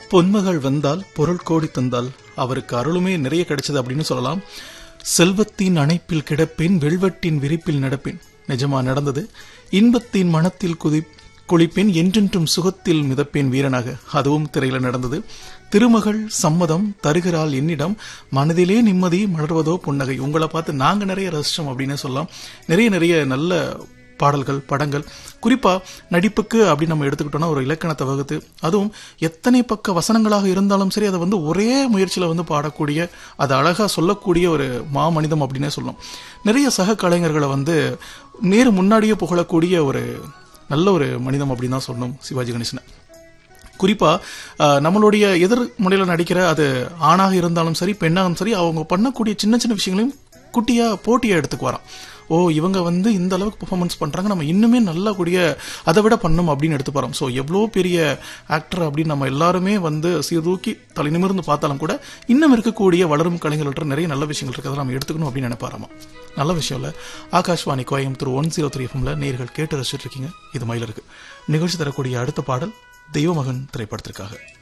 பொன்மகள் வந்தால் பொருள் கோடி தந்தால் அவருக்கு அருளுமே நிறைய கிடைச்சது அப்படின்னு சொல்லலாம் செல்வத்தின் அணைப்பில் கிடப்பேன் வெல்வெட்டின் விரிப்பில் நடப்பேன் நிஜமா நடந்தது இன்பத்தின் மனத்தில் குதி குளிப்பேன் என்றென்றும் சுகத்தில் மிதப்பேன் வீரனாக அதுவும் திரையில நடந்தது திருமகள் சம்மதம் தருகிறாள் என்னிடம் மனதிலே நிம்மதி மலர்வதோ புன்னகை உங்களை பார்த்து நாங்க நிறைய ரசிச்சோம் அப்படின்னு சொல்லலாம் நிறைய நிறைய நல்ல பாடல்கள் படங்கள் குறிப்பா நடிப்புக்கு அப்படி நம்ம எடுத்துக்கிட்டோம்னா ஒரு இலக்கணத்தை வகுத்து அதுவும் எத்தனை பக்க வசனங்களாக இருந்தாலும் சரி அதை வந்து ஒரே முயற்சியில வந்து பாடக்கூடிய அதை அழகா சொல்லக்கூடிய ஒரு மாமனிதம் அப்படின்னே சொல்லலாம் நிறைய சக கலைஞர்களை வந்து நேரு முன்னாடியே புகழக்கூடிய ஒரு நல்ல ஒரு மனிதம் அப்படின்னு தான் சொல்லணும் சிவாஜி கணேசனை குறிப்பா அஹ், நம்மளுடைய எதிர் முனையில நடிக்கிற அது ஆணாக இருந்தாலும் சரி பெண்ணாகவும் சரி அவங்க பண்ணக்கூடிய சின்ன சின்ன விஷயங்களையும் குட்டியா போட்டியா எடுத்துக்குவாராம் ஓ இவங்க வந்து இந்த அளவுக்கு பெர்ஃபார்மன்ஸ் பண்றாங்க நம்ம இன்னுமே நல்லா கூடிய அதை விட பண்ணணும் அப்படின்னு எடுத்து போறோம் ஸோ எவ்வளோ பெரிய ஆக்டர் அப்படின்னு நம்ம எல்லாருமே வந்து சீர்தூக்கி தலை நிமிர்ந்து பார்த்தாலும் கூட இன்னும் இருக்கக்கூடிய வளரும் கலைஞர்கள்ட்ட நிறைய நல்ல விஷயங்கள் இருக்கு அதை நம்ம எடுத்துக்கணும் அப்படின்னு நினைப்பாராமா நல்ல விஷயம் இல்ல Akashvani Coimbatore one zero three எஃப்எம்ல நேர்கள் கேட்டு ரசிச்சுட்டு இருக்கீங்க இது மயில இருக்கு நிகழ்ச்சி தரக்கூடிய அடுத்த பாடல் தெய்வமகன் திரைப்படத்திற்காக